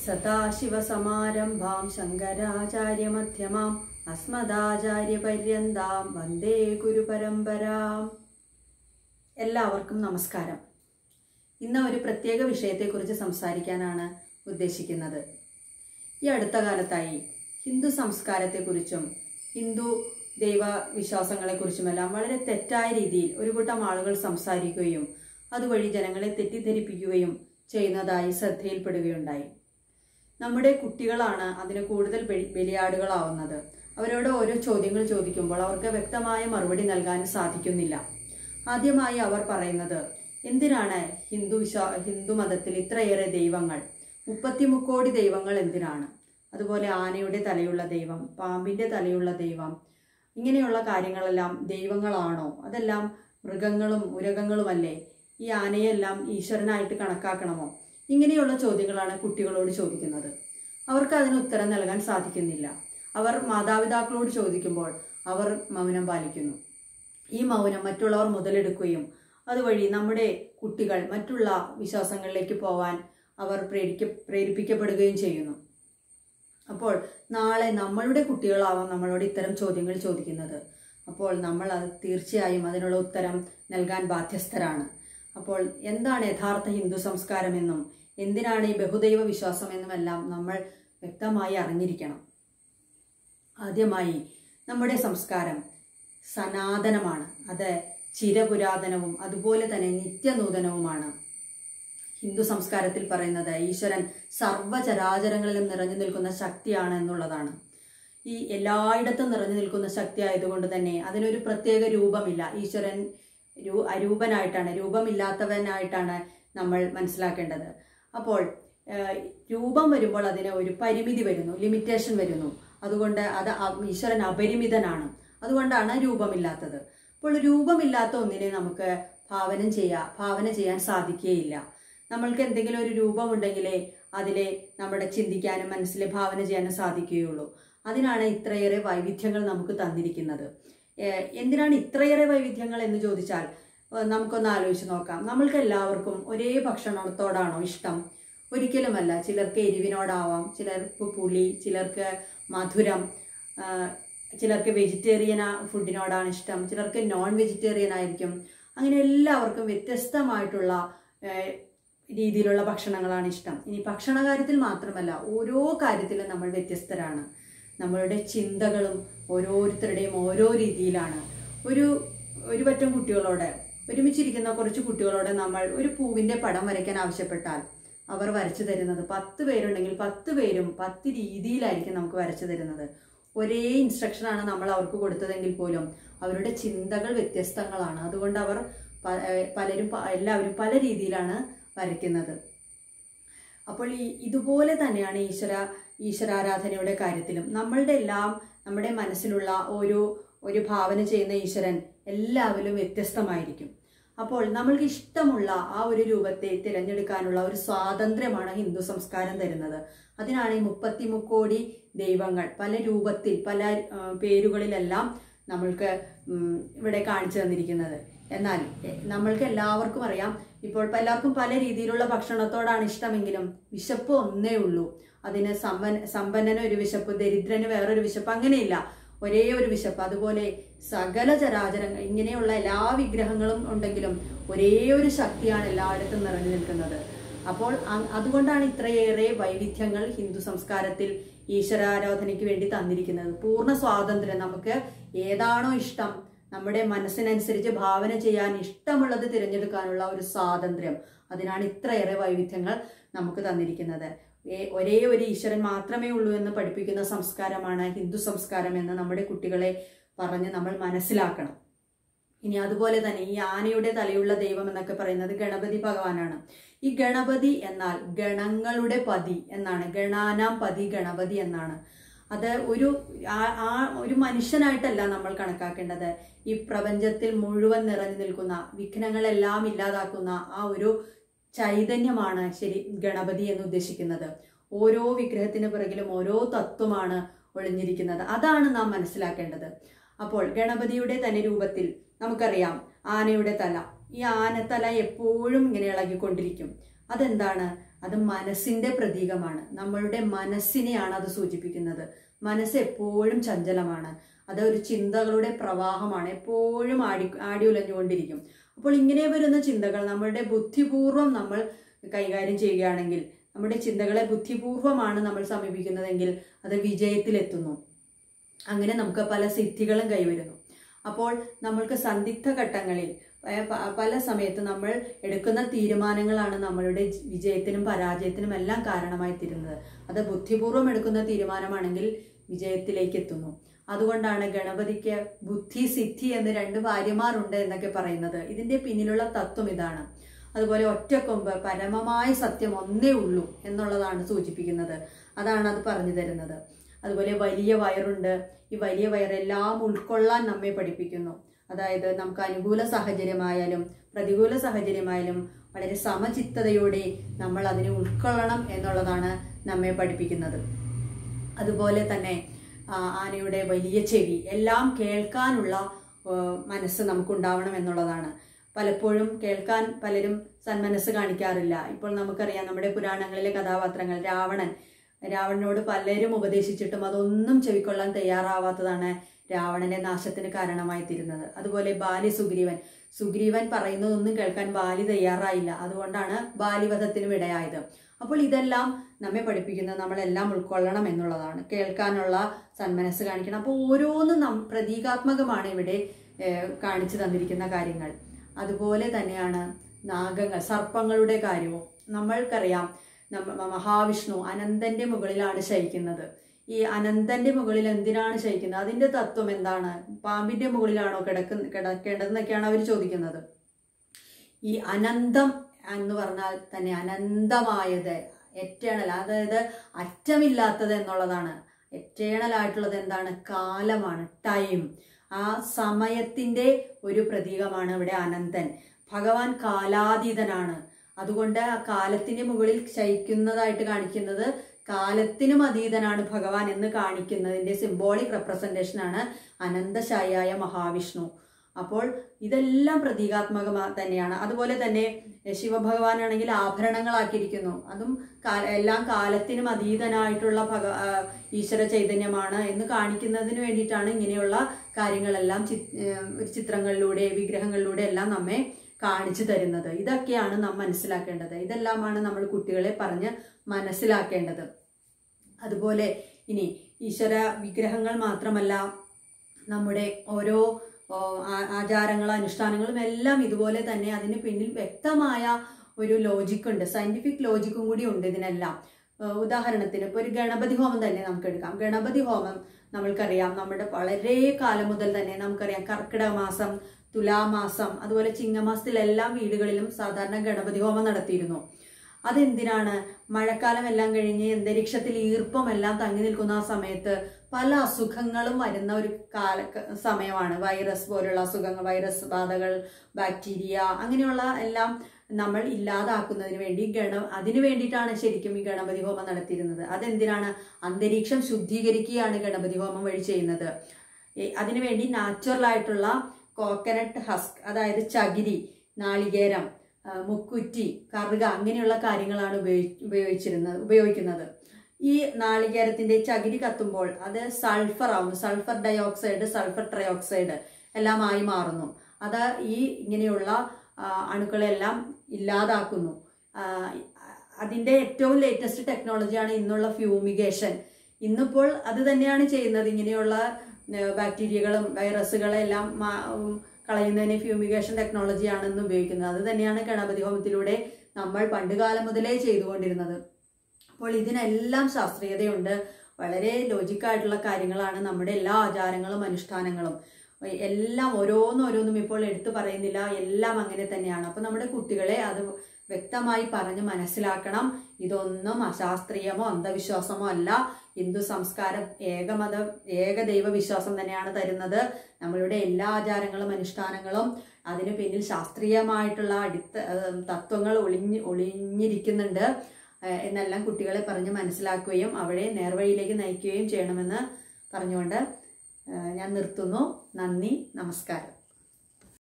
സദാശിവസമാരംഭാം ശങ്കരാചാര്യമധ്യമാം അസ്മദാചാര്യപര്യന്താം വന്ദേ ഗുരുപരമ്പരാം എല്ലാവർക്കും നമസ്കാരം ഇന്ന് ഒരു പ്രത്യേക വിഷയത്തെക്കുറിച്ച് സംസാരിക്കാനാണ് ഉദ്ദേശിക്കുന്നത് ഈ അടുത്ത കാലത്തായി ഹിന്ദു സംസ്കാരത്തെക്കുറിച്ചും ഹിന്ദു ദൈവവിശ്വാസങ്ങളെക്കുറിച്ചുമെല്ലാം വളരെ തെറ്റായ രീതിയിൽ ഒരു കൂട്ടം ആളുകൾ സംസാരിക്കുകയും അതുവഴി ജനങ്ങളെ തെറ്റിദ്ധരിപ്പിക്കുകയും ചെയ്യുന്നതായി ശ്രദ്ധയിൽപ്പെടുകയുണ്ടായി നമ്മുടെ കുട്ടികളാണ് അതിന് കൂടുതൽ ബലി- ബലിയാടുകളാവുന്നത് അവരോട് ഓരോ ചോദ്യങ്ങൾ ചോദിക്കുമ്പോൾ അവർക്ക് വ്യക്തമായ മറുപടി നൽകാൻ സാധിക്കുന്നില്ല ആദ്യമായി അവർ പറയുന്നത് എന്തിനാണ് ഹിന്ദു വിശ്വാ ഹിന്ദു മതത്തിൽ ഇത്രയേറെ ദൈവങ്ങൾ മുപ്പത്തിമുക്കോടി ദൈവങ്ങൾ എന്തിനാണ് അതുപോലെ ആനയുടെ തലയുള്ള ദൈവം പാമ്പിന്റെ തലയുള്ള ദൈവം ഇങ്ങനെയുള്ള കാര്യങ്ങളെല്ലാം ദൈവങ്ങളാണോ അതെല്ലാം മൃഗങ്ങളും ഉരകങ്ങളുമല്ലേ ഈ ആനയെല്ലാം ഈശ്വരനായിട്ട് കണക്കാക്കണമോ ഇങ്ങനെയുള്ള ചോദ്യങ്ങളാണ് കുട്ടികളോട് ചോദിക്കുന്നത് അവർക്ക് അതിന് ഉത്തരം നൽകാൻ സാധിക്കുന്നില്ല അവർ മാതാപിതാക്കളോട് ചോദിക്കുമ്പോൾ അവർ മൗനം പാലിക്കുന്നു ഈ മൗനം മറ്റുള്ളവർ മുതലെടുക്കുകയും അതുവഴി നമ്മുടെ കുട്ടികൾ മറ്റുള്ള വിശ്വാസങ്ങളിലേക്ക് പോവാൻ അവർ പ്രേരിക്ക പ്രേരിപ്പിക്കപ്പെടുകയും ചെയ്യുന്നു അപ്പോൾ നാളെ നമ്മളുടെ കുട്ടികളാവാം നമ്മളോട് ഇത്തരം ചോദ്യങ്ങൾ ചോദിക്കുന്നത് അപ്പോൾ നമ്മൾ അത് തീർച്ചയായും അതിനുള്ള ഉത്തരം നൽകാൻ ബാധ്യസ്ഥരാണ് അപ്പോൾ എന്താണ് യഥാർത്ഥ ഹിന്ദു സംസ്കാരമെന്നും എന്തിനാണ് ഈ ബഹുദൈവ വിശ്വാസമെന്നുമെല്ലാം നമ്മൾ വ്യക്തമായി അറിഞ്ഞിരിക്കണം ആദ്യമായി നമ്മുടെ സംസ്കാരം സനാതനമാണ് അത് ചിരപുരാതനവും അതുപോലെ തന്നെ നിത്യനൂതനവുമാണ് ഹിന്ദു സംസ്കാരത്തിൽ പറയുന്നത് ഈശ്വരൻ സർവ്വചരാചരങ്ങളിലും നിറഞ്ഞു നിൽക്കുന്ന ശക്തിയാണ് എന്നുള്ളതാണ് ഈ എല്ലായിടത്തും നിറഞ്ഞു നിൽക്കുന്ന ശക്തി ആയതുകൊണ്ട് തന്നെ അതിനൊരു പ്രത്യേക രൂപമില്ല ഈശ്വരൻ രൂ അരൂപനായിട്ടാണ് രൂപമില്ലാത്തവനായിട്ടാണ് നമ്മൾ മനസ്സിലാക്കേണ്ടത് അപ്പോൾ ഏഹ്, രൂപം വരുമ്പോൾ അതിന് ഒരു പരിമിതി വരുന്നു ലിമിറ്റേഷൻ വരുന്നു അതുകൊണ്ട് അത് അ- ഈശ്വരൻ അപരിമിതനാണ് അതുകൊണ്ടാണ് രൂപമില്ലാത്തത് അപ്പോൾ രൂപമില്ലാത്ത ഒന്നിനെ നമുക്ക് ഭാവനം ചെയ്യാ ഭാവന ചെയ്യാൻ സാധിക്കുകയില്ല നമ്മൾക്ക് എന്തെങ്കിലും ഒരു രൂപമുണ്ടെങ്കിലേ അതിലെ നമ്മുടെ ചിന്തിക്കാനും മനസ്സിൽ ഭാവന ചെയ്യാനും സാധിക്കുകയുള്ളൂ അതിനാണ് ഇത്രയേറെ വൈവിധ്യങ്ങൾ നമുക്ക് തന്നിരിക്കുന്നത് ഏഹ് എന്തിനാണ് ഇത്രയേറെ വൈവിധ്യങ്ങൾ എന്ന് ചോദിച്ചാൽ ഏഹ് നമുക്കൊന്ന് ആലോചിച്ച് നോക്കാം നമ്മൾക്ക് എല്ലാവർക്കും ഒരേ ഭക്ഷണത്തോടാണോ ഇഷ്ടം ഒരിക്കലുമല്ല ചിലർക്ക് എരിവിനോടാവാം ചിലർക്ക് പുളി ചിലർക്ക് മധുരം ആഹ് ചിലർക്ക് വെജിറ്റേറിയൻ ഫുഡിനോടാണ് ഇഷ്ടം ചിലർക്ക് നോൺ വെജിറ്റേറിയൻ ആയിരിക്കും അങ്ങനെ എല്ലാവർക്കും വ്യത്യസ്തമായിട്ടുള്ള ഏഹ് രീതിയിലുള്ള ഭക്ഷണങ്ങളാണ് ഇഷ്ടം ഇനി ഭക്ഷണ കാര്യത്തിൽ മാത്രമല്ല ഓരോ കാര്യത്തിലും നമ്മൾ വ്യത്യസ്തരാണ് നമ്മളുടെ ചിന്തകളും ഓരോരുത്തരുടെയും ഓരോ രീതിയിലാണ് ഒരു ഒരു പറ്റം കുട്ടികളോട് ഒരുമിച്ചിരിക്കുന്ന കുറച്ച് കുട്ടികളോട് നമ്മൾ ഒരു പൂവിന്റെ പടം വരയ്ക്കാൻ ആവശ്യപ്പെട്ടാൽ അവർ വരച്ചു തരുന്നത് പത്ത് പേരുണ്ടെങ്കിൽ പത്ത് പേരും പത്ത് രീതിയിലായിരിക്കും നമുക്ക് വരച്ചു തരുന്നത് ഒരേ ഇൻസ്ട്രക്ഷനാണ് നമ്മൾ അവർക്ക് കൊടുത്തതെങ്കിൽ പോലും അവരുടെ ചിന്തകൾ വ്യത്യസ്തങ്ങളാണ് അതുകൊണ്ട് അവർ പ- ഏഹ് പലരും പ- എല്ലാവരും പല രീതിയിലാണ് വരയ്ക്കുന്നത് അപ്പോൾ ഈ ഇതുപോലെ തന്നെയാണ് ഈശ്വര ഈശ്വരാരാധനയുടെ കാര്യത്തിലും നമ്മളുടെ എല്ലാം നമ്മുടെ മനസ്സിലുള്ള ഒരു ഒരു ഭാവന ചെയ്യുന്ന ഈശ്വരൻ എല്ലാവരും വ്യത്യസ്തമായിരിക്കും അപ്പോൾ നമ്മൾക്ക് ഇഷ്ടമുള്ള ആ ഒരു രൂപത്തെ തിരഞ്ഞെടുക്കാനുള്ള ഒരു സ്വാതന്ത്ര്യമാണ് ഹിന്ദു സംസ്കാരം തരുന്നത് അതിനാണ് ഈ മുപ്പത്തി മുക്കോടി ദൈവങ്ങൾ പല രൂപത്തിൽ പല ആ, പേരുകളിലെല്ലാം നമ്മൾക്ക് ഉം, ഇവിടെ കാണിച്ചു തന്നിരിക്കുന്നത് എന്നാൽ എ- നമ്മൾക്ക് എല്ലാവർക്കും അറിയാം ഇപ്പോൾ പലർക്കും പല രീതിയിലുള്ള ഭക്ഷണത്തോടാണ് ഇഷ്ടമെങ്കിലും വിശപ്പ് ഒന്നേ ഉള്ളൂ അതിന് സമ്പൻ സമ്പന്നന് ഒരു വിശപ്പ് ദരിദ്രന് വേറൊരു വിശപ്പ് അങ്ങനെയില്ല ഒരേ ഒരു വിശപ്പ് അതുപോലെ സകല ചരാചരങ്ങൾ ഇങ്ങനെയുള്ള എല്ലാ വിഗ്രഹങ്ങളും ഉണ്ടെങ്കിലും ഒരേ ഒരു ശക്തിയാണ് എല്ലായിടത്തും നിറഞ്ഞു നിൽക്കുന്നത് അപ്പോൾ അ- അതുകൊണ്ടാണ് ഇത്രയേറെ വൈവിധ്യങ്ങൾ ഹിന്ദു സംസ്കാരത്തിൽ ഈശ്വരാരാധനയ്ക്ക് വേണ്ടി തന്നിരിക്കുന്നത് പൂർണ്ണ സ്വാതന്ത്ര്യം നമുക്ക് ഏതാണോ ഇഷ്ടം നമ്മുടെ മനസ്സിനനുസരിച്ച് ഭാവന ചെയ്യാൻ ഇഷ്ടമുള്ളത് തിരഞ്ഞെടുക്കാനുള്ള ഒരു സ്വാതന്ത്ര്യം അതിനാണ് ഇത്രയേറെ വൈവിധ്യങ്ങൾ നമുക്ക് തന്നിരിക്കുന്നത് ഏ- ഒരേ ഒരു ഈശ്വരൻ മാത്രമേ ഉള്ളൂ എന്ന് പഠിപ്പിക്കുന്ന സംസ്കാരമാണ് ഹിന്ദു സംസ്കാരം എന്ന് നമ്മുടെ കുട്ടികളെ പറഞ്ഞ് നമ്മൾ മനസ്സിലാക്കണം ഇനി അതുപോലെ തന്നെ ഈ ആനയുടെ തലയുള്ള ദൈവം എന്നൊക്കെ പറയുന്നത് ഗണപതി ഭഗവാനാണ് ഈ ഗണപതി എന്നാൽ ഗണങ്ങളുടെ പതി എന്നാണ് ഗണാനാം പതി ഗണപതി എന്നാണ് അത് ഒരു ആ- ആ ഒരു മനുഷ്യനായിട്ടല്ല നമ്മൾ കണക്കാക്കേണ്ടത് ഈ പ്രപഞ്ചത്തിൽ മുഴുവൻ നിറഞ്ഞു നിൽക്കുന്ന വിഘ്നങ്ങളെല്ലാം ഇല്ലാതാക്കുന്ന ആ ഒരു ചൈതന്യമാണ് ശരി ഗണപതി എന്ന് ഉദ്ദേശിക്കുന്നത് ഓരോ വിഗ്രഹത്തിന് പിറകിലും ഓരോ തത്വമാണ് ഒളിഞ്ഞിരിക്കുന്നത് അതാണ് നാം മനസ്സിലാക്കേണ്ടത് അപ്പോൾ ഗണപതിയുടെ തന്നെ രൂപത്തിൽ നമുക്കറിയാം ആനയുടെ തല ഈ ആനത്തല എപ്പോഴും ഇങ്ങനെ ഇളകിക്കൊണ്ടിരിക്കും അതെന്താണ് അത് മനസ്സിന്റെ പ്രതീകമാണ് നമ്മളുടെ മനസ്സിനെയാണ് അത് സൂചിപ്പിക്കുന്നത് മനസ്സ് എപ്പോഴും ചഞ്ചലമാണ് അത് ഒരു ചിന്തകളുടെ പ്രവാഹമാണ് എപ്പോഴും ആടി ആടി ഉലഞ്ഞുകൊണ്ടിരിക്കും അപ്പോൾ ഇങ്ങനെ വരുന്ന ചിന്തകൾ നമ്മളുടെ ബുദ്ധിപൂർവം നമ്മൾ കൈകാര്യം ചെയ്യുകയാണെങ്കിൽ നമ്മുടെ ചിന്തകളെ ബുദ്ധിപൂർവമാണ് നമ്മൾ സമീപിക്കുന്നതെങ്കിൽ അത് വിജയത്തിലെത്തുന്നു അങ്ങനെ നമുക്ക് പല സിദ്ധികളും കൈവരുന്നു അപ്പോൾ നമ്മൾക്ക് സന്ദിഗ്ധ ഘട്ടങ്ങളിൽ പ- പ- പല സമയത്ത് നമ്മൾ എടുക്കുന്ന തീരുമാനങ്ങളാണ് നമ്മളുടെ ജി- വിജയത്തിനും പരാജയത്തിനും എല്ലാം കാരണമായി തീരുന്നത് അത് ബുദ്ധിപൂർവ്വം എടുക്കുന്ന തീരുമാനമാണെങ്കിൽ വിജയത്തിലേക്ക് എത്തുന്നു അതുകൊണ്ടാണ് ഗണപതിക്ക് ബുദ്ധി സിദ്ധി എന്ന് രണ്ട് ഭാര്യമാരുണ്ട് എന്നൊക്കെ പറയുന്നത് ഇതിന്റെ പിന്നിലുള്ള തത്വം ഇതാണ് അതുപോലെ ഒറ്റക്കൊമ്പ് പരമമായ സത്യം ഒന്നേ ഉള്ളൂ എന്നുള്ളതാണ് സൂചിപ്പിക്കുന്നത് അതാണ് അത് പറഞ്ഞു തരുന്നത് അതുപോലെ വലിയ വയറുണ്ട് ഈ വലിയ വയറെല്ലാം ഉൾക്കൊള്ളാൻ നമ്മെ പഠിപ്പിക്കുന്നു അതായത് നമുക്ക് അനുകൂല സാഹചര്യമായാലും പ്രതികൂല സാഹചര്യമായാലും വളരെ സമചിത്തതയോടെ നമ്മൾ അതിനെ ഉൾക്കൊള്ളണം എന്നുള്ളതാണ് നമ്മെ പഠിപ്പിക്കുന്നത് അതുപോലെ തന്നെ ആ, ആനയുടെ വലിയ ചെവി എല്ലാം കേൾക്കാനുള്ള ആ, മനസ്സ് നമുക്കുണ്ടാവണം എന്നുള്ളതാണ് പലപ്പോഴും കേൾക്കാൻ പലരും സന്മനസ് കാണിക്കാറില്ല ഇപ്പോൾ നമുക്കറിയാം നമ്മുടെ പുരാണങ്ങളിലെ കഥാപാത്രങ്ങൾ രാവണൻ രാവണനോട് പലരും ഉപദേശിച്ചിട്ടും അതൊന്നും ചെവിക്കൊള്ളാൻ തയ്യാറാവാത്തതാണ് രാവണന്റെ നാശത്തിന് കാരണമായി തീരുന്നത് അതുപോലെ ബാലി സുഗ്രീവൻ സുഗ്രീവൻ പറയുന്നതൊന്നും കേൾക്കാൻ ബാലി തയ്യാറായില്ല അതുകൊണ്ടാണ് ബാലിവധത്തിനും ഇടയായത് അപ്പോൾ ഇതെല്ലാം നമ്മെ പഠിപ്പിക്കുന്നത് നമ്മളെല്ലാം ഉൾക്കൊള്ളണം എന്നുള്ളതാണ് കേൾക്കാനുള്ള സന്മനസ് കാണിക്കണം അപ്പോൾ ഓരോന്നും നം പ്രതീകാത്മകമാണ് ഇവിടെ ഏഹ്, കാണിച്ചു തന്നിരിക്കുന്ന കാര്യങ്ങൾ അതുപോലെ തന്നെയാണ് നാഗങ്ങൾ സർപ്പങ്ങളുടെ കാര്യവും നമ്മൾക്കറിയാം നമ്മ മഹാവിഷ്ണു അനന്തന്റെ മുകളിലാണ് ശയിക്കുന്നത് ഈ അനന്തന്റെ മുകളിൽ എന്തിനാണ് ശയിക്കുന്നത് അതിന്റെ തത്വം എന്താണ് പാമ്പിന്റെ മുകളിലാണോ കിടക്കുന്ന കിടക്കേണ്ടതെന്നൊക്കെയാണ് അവർ ചോദിക്കുന്നത് ഈ അനന്തം എന്ന് പറഞ്ഞാൽ തന്നെ അനന്തമായത് എറ്റേണൽ അതായത് അറ്റമില്ലാത്തത് എന്നുള്ളതാണ് എറ്റേണൽ ആയിട്ടുള്ളത് എന്താണ് കാലമാണ് ടൈം ആ സമയത്തിന്റെ ഒരു പ്രതീകമാണ് ഇവിടെ അനന്തൻ ഭഗവാൻ കാലാതീതനാണ് അതുകൊണ്ട് ആ കാലത്തിന്റെ മുകളിൽ ശയിക്കുന്നതായിട്ട് കാണിക്കുന്നത് കാലത്തിനും അതീതനാണ് ഭഗവാൻ എന്ന് കാണിക്കുന്നതിന്റെ സിംബോളിക് റെപ്രസെന്റേഷൻ ആണ് അനന്തശായിയായ മഹാവിഷ്ണു അപ്പോൾ ഇതെല്ലാം പ്രതീകാത്മകമാ തന്നെയാണ് അതുപോലെ തന്നെ ശിവഭഗവാനാണെങ്കിൽ ആഭരണങ്ങളാക്കിയിരിക്കുന്നു അതും കാ- എല്ലാം കാലത്തിനും അതീതനായിട്ടുള്ള ഭഗ ആ, ഈശ്വര ചൈതന്യമാണ് എന്ന് കാണിക്കുന്നതിന് വേണ്ടിയിട്ടാണ് ഇങ്ങനെയുള്ള കാര്യങ്ങളെല്ലാം ചി- ഏഹ് ചിത്രങ്ങളിലൂടെ വിഗ്രഹങ്ങളിലൂടെ എല്ലാം നമ്മെ കാണിച്ചു തരുന്നത് ഇതൊക്കെയാണ് നാം മനസ്സിലാക്കേണ്ടത് ഇതെല്ലാമാണ് നമ്മൾ കുട്ടികളെ പറഞ്ഞ് മനസ്സിലാക്കേണ്ടത് അതുപോലെ ഇനി ഈശ്വര വിഗ്രഹങ്ങൾ മാത്രമല്ല നമ്മുടെ ഓരോ ഓ, ആ- ആചാരങ്ങളും അനുഷ്ഠാനങ്ങളും എല്ലാം ഇതുപോലെ തന്നെ അതിന് പിന്നിൽ വ്യക്തമായ ഒരു ലോജിക് ഉണ്ട് സയന്റിഫിക് ലോജിക്കും കൂടി ഉണ്ട് ഇതിനെല്ലാം ഏഹ് ഉദാഹരണത്തിന് ഇപ്പോൾ ഒരു ഗണപതി ഹോമം തന്നെ നമുക്ക് എടുക്കാം ഗണപതി ഹോമം നമ്മൾക്കറിയാം നമ്മുടെ വളരെ കാലം മുതൽ തന്നെ നമുക്കറിയാം കർക്കിടക മാസം തുലാമാസം അതുപോലെ ചിങ്ങമാസത്തിലെല്ലാം വീടുകളിലും സാധാരണ ഗണപതി ഹോമം നടത്തിയിരുന്നു അതെന്തിനാണ് മഴക്കാലം എല്ലാം കഴിഞ്ഞ് അന്തരീക്ഷത്തിൽ ഈർപ്പം എല്ലാം തങ്ങി നിൽക്കുന്ന ആ സമയത്ത് പല അസുഖങ്ങളും വരുന്ന ഒരു കാല സമയമാണ് വൈറസ് പോലുള്ള അസുഖങ്ങൾ വൈറസ് ബാധകൾ ബാക്ടീരിയ അങ്ങനെയുള്ള എല്ലാം നമ്മൾ ഇല്ലാതാക്കുന്നതിന് വേണ്ടി ഗണ അതിനു വേണ്ടിയിട്ടാണ് ശരിക്കും ഈ ഗണപതി ഹോമം നടത്തിയിരുന്നത് അതെന്തിനാണ് അന്തരീക്ഷം ശുദ്ധീകരിക്കുകയാണ് ഗണപതി ഹോമം വഴി ചെയ്യുന്നത് ഈ അതിനുവേണ്ടി നാച്ചുറൽ ആയിട്ടുള്ള കോക്കനട്ട് ഹസ്ക് അതായത് ചകിരി നാളികേരം ആ, മുക്കുറ്റി കറുക അങ്ങനെയുള്ള കാര്യങ്ങളാണ് ഉപയോഗി ഉപയോഗിച്ചിരുന്നത് ഉപയോഗിക്കുന്നത് ഈ നാളികേരത്തിന്റെ ചകിരി കത്തുമ്പോൾ അത് സൾഫർ ആവുന്നു സൾഫർ ഡയോക്സൈഡ് സൾഫർ ട്രയോക്സൈഡ് എല്ലാമായി മാറുന്നു അത് ഈ ഇങ്ങനെയുള്ള ആ, അണുക്കളെല്ലാം ഇല്ലാതാക്കുന്നു ആ, അതിന്റെ ഏറ്റവും ലേറ്റസ്റ്റ് ടെക്നോളജിയാണ് ഇന്നുള്ള ഫ്യൂമിഗേഷൻ ഇന്നിപ്പോൾ അത് തന്നെയാണ് ചെയ്യുന്നത് ഇങ്ങനെയുള്ള ഏഹ്, ബാക്ടീരിയകളും വൈറസുകളെല്ലാം മാ- ഉം, കളയുന്നതിന് ഫ്യൂമിഗേഷൻ ടെക്നോളജിയാണ് ഇന്ന് ഉപയോഗിക്കുന്നത് അത് തന്നെയാണ് ഗണപതി ഹോമത്തിലൂടെ നമ്മൾ പണ്ടുകാലം മുതലേ ചെയ്തുകൊണ്ടിരുന്നത് അപ്പോൾ ഇതിനെല്ലാം ശാസ്ത്രീയതയുണ്ട് വളരെ ലോജിക്കായിട്ടുള്ള കാര്യങ്ങളാണ് നമ്മുടെ എല്ലാ ആചാരങ്ങളും അനുഷ്ഠാനങ്ങളും എല്ലാം ഓരോന്നോരോന്നും ഇപ്പോൾ എടുത്തു പറയുന്നില്ല എല്ലാം അങ്ങനെ തന്നെയാണ് അപ്പോൾ നമ്മുടെ കുട്ടികളെ അത് വ്യക്തമായി പറഞ്ഞ് മനസ്സിലാക്കണം ഇതൊന്നും അശാസ്ത്രീയമോ അന്ധവിശ്വാസമോ അല്ല ഹിന്ദു സംസ്കാരം ഏകമത ഏകദൈവ വിശ്വാസം തന്നെയാണ് തരുന്നത് നമ്മളുടെ എല്ലാ ആചാരങ്ങളും അനുഷ്ഠാനങ്ങളും അതിന് പിന്നിൽ ശാസ്ത്രീയമായിട്ടുള്ള അടിത്ത ഏഹ് തത്വങ്ങൾ ഒളിഞ്ഞ് ഒളിഞ്ഞിരിക്കുന്നുണ്ട് ഏഹ് എന്നെല്ലാം കുട്ടികളെ പറഞ്ഞ് മനസ്സിലാക്കുകയും അവരെ നേർവഴിയിലേക്ക് നയിക്കുകയും ചെയ്യണമെന്ന് പറഞ്ഞുകൊണ്ട് ഏഹ് ഞാൻ നിർത്തുന്നു നന്ദി നമസ്കാരം